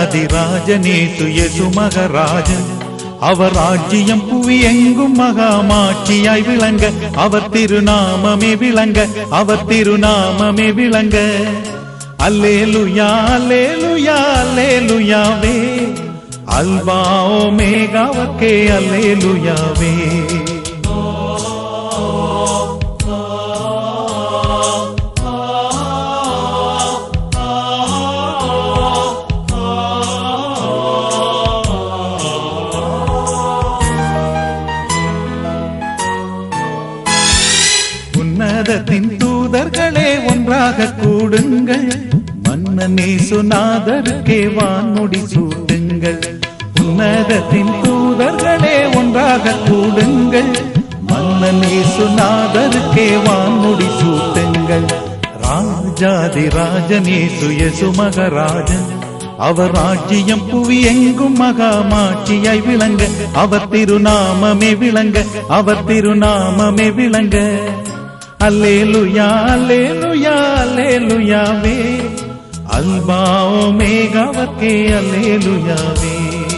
ராஜாதிராஜனேசு யேசு மகராஜன் அவர் ராஜ்யம் புவி எங்கும் மகாமாட்சியாய் விளங்க அவர் திருநாமமே விளங்க அவர் திருநாமமே விளங்க அல்லேலுயா அல்லேலுயா அல்லேலுயாவே அல்வா ஓமேகாவர்க்கே அல்லேலுயாவே உன்னதத்தின் தூதர்களே ஒன்றாக கூடுங்கள் மன்னனே சுநாதருக்கே வான்முடி சூட்டுங்கள் உன்னதத்தின் தூதர்களே ஒன்றாக கூடுங்கள் மன்னனே சுநாதருக்கே வான்முடி சூட்டுங்கள் ராஜாதி ராஜனே சுயசு மகராஜன் அவர் ராஜ்யம் புவி எங்கும் மகாமாட்சியாய் விளங்க அவர் திருநாமமே விளங்க அவர் திருநாமமே விளங்க அல்லேலுயா அல்லேலுயா அல்லேலுயாவே அல்பாவோ மேகாவர்க்கே அல்லேலுயாவே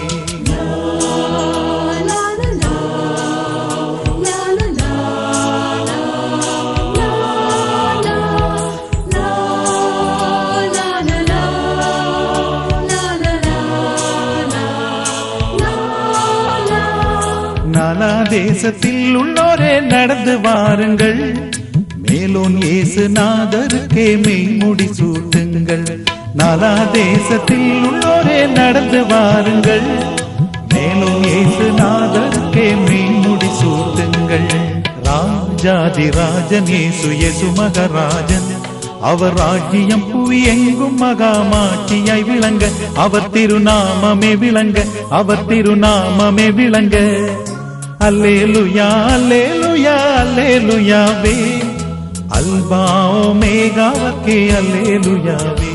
நாலா தேசத்தில் உள்ளோரே நடந்து வாருங்கள் மேலோன் இயேசு நாதருக்கே மெய்முடி சூட்டுங்கள் நாலா தேசத்தில் உள்ளோரே நடந்து வாருங்கள் மேலும் இயேசு நாதருக்கே மெய்முடி சூட்டுங்கள் ராஜாதி ராஜன் இயேசு இயேசு மகராஜன் அவர் ராஜ்யம் புவி எங்கும் மகாமாட்சியாய் விளங்க அவர் திருநாமமே விளங்க அவர் திருநாமமே விளங்க அல்லேலுயா அல்லேலுயா அல்லேலுயாவே அல்பாவோ மேகாவர்க்கே அல்லேலுயாவே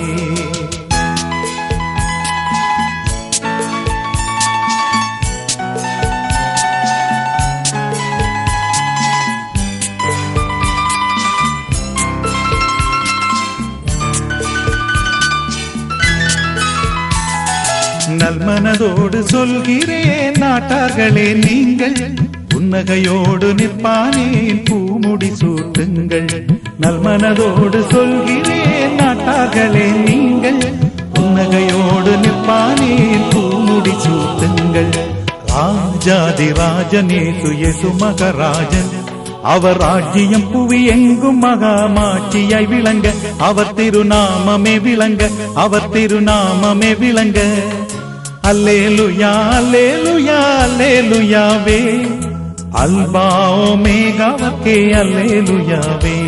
நல்மனதோடு சொல்கிறேன் நாட்டார்களே நீங்கள் புன்னகையோடு நிற்பானேன் பூமுடி சூட்டுங்கள் நல்மனதோடு சொல்கிறேன் நாட்டார்களே நீங்கள் புன்னகையோடு நிற்பானேன் பூமுடி சூட்டுங்கள் ராஜாதி ராஜனே சுயசு மகராஜன் அவர் ராஜ்யம் புவி எங்கும் மகாமாட்சியாய் விளங்க அவர் திருநாமமே விளங்க அவர் திருநாமமே விளங்க அல்லேலுயா அல்லேலுயா அல்லேலுயாவே அல்பாவோ மேகாவர்க்கே அல்லேலுயாவே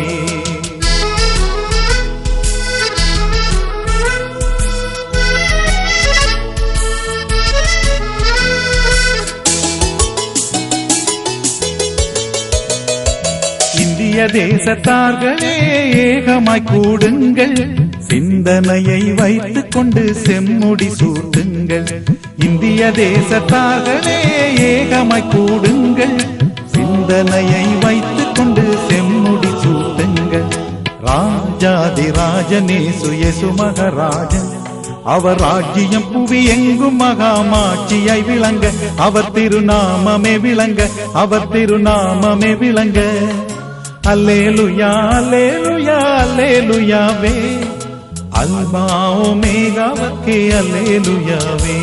இந்திய தேசத்தார்களே ஏகமாய் கூடுங்கள் சிந்தனையை வைத்துக் கொண்டு செம்முடி சூட்டுங்கள் இந்திய தேசத்தார்களே ஏகமாய் கூடுங்கள் சிந்தனையை வைத்துக் கொண்டு செம்முடி சூட்டுங்கள் ராஜாதி ராஜனே சுயசு மகராஜன் அவர் ராஜ்யம் புவி எங்கும் மகாமாட்சியாய் விளங்க அவர் திருநாமமே விளங்க அவர் திருநாமமே விளங்க அல்லேலுயா அல்லேலுயா அல்லேலுயாவே அல்பாவோ மேகாவர்க்கே அல்லேலுயாவே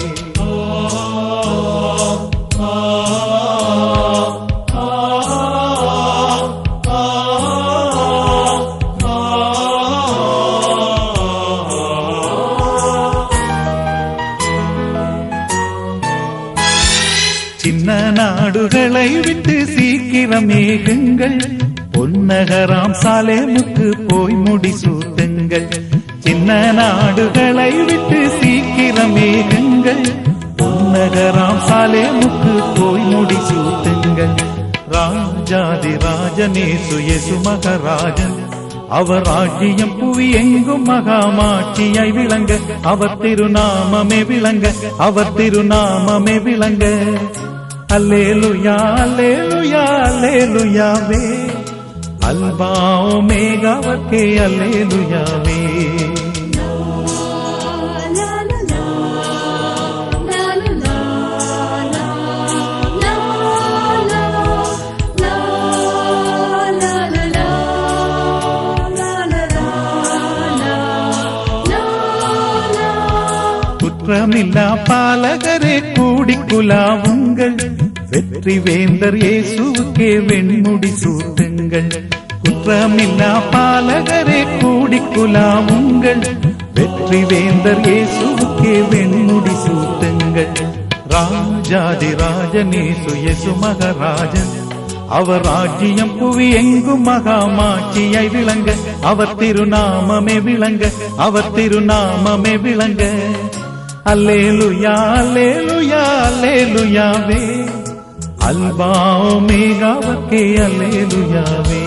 சின்ன நாடுகளை விட்டு சீக்கிரம் ஏகுங்கள் பொன்னகராம் சாலேமுக்கு போய் முடி சூட்டுங்கள் சின்ன நாடுகளை விட்டு சீக்கிரம் ஏகுங்கள் பொன்னகராம் சாலேமுக்கு போய் முடி சூட்டுங்கள் ராஜாதி ராஜனே சுயசு மகராஜன் அவர் ராஜ்யம் புவி எங்கும் மகாமாட்சியாய் விளங்க அவர் திருநாமமே விளங்க அவர் திருநாமமே விளங்க அல்லேலுயா அல்லேலுயா அல்லேலுயாவே அல்பாவோ மேகாவர்க்கே அல்லேலுயாவே la la la குற்றமில்லா பாலகரே கூடிக்குலாவுங்கள் வெற்றி வேந்தர் இயேசுவுக்கே வெண்முடி சூட்டுங்கள் குற்றமில்லா பாலகரே கூடிக்குலாவுங்கள் வெற்றி வேந்தர் இயேசுவுக்கே வெண்முடி சூட்டுங்கள் ராஜாதி ராஜனேசு யேசு மகராஜன் அவர் ராஜ்யம் புவி எங்கும் மகாமாட்சியை விளங்க அவர் திருநாமமே விளங்க அவர் திருநாமமே விளங்க அல்லேலுயா அல்லேலுயா அல்லேலுயாவே அல்பா மேகாவக்கே அல்லேலுயாவே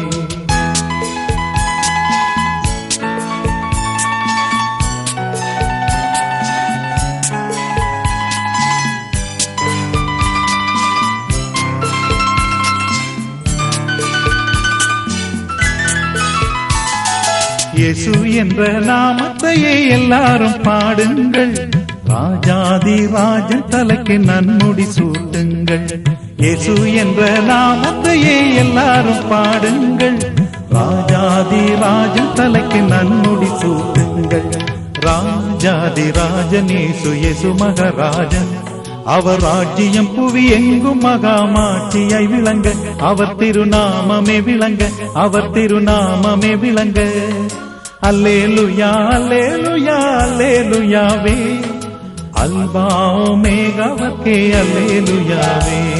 இயேசு என்ற நாமத்தையே எல்லாரும் பாடுங்கள் ராஜாதி ராஜன் தலைக்கு நன்முடி சூட்டுங்கள் இயேசு என்ற நாமத்தையே எல்லாரும் பாடுங்கள் ராஜாதி ராஜன் தலைக்கு நன்முடி சூட்டுங்கள் ராஜாதி ராஜனேசு இயேசு மகராஜன் அவர் ராஜ்யம் புவி எங்கும் மகாமாட்சியை விளங்க அவர் திருநாமமே விளங்க அவர் திருநாமமே விளங்க அல்லேலுயா அல்லேலுயா அல்லேலுயாவே அல்பா மேகவக்கே அல்லேலுயாவே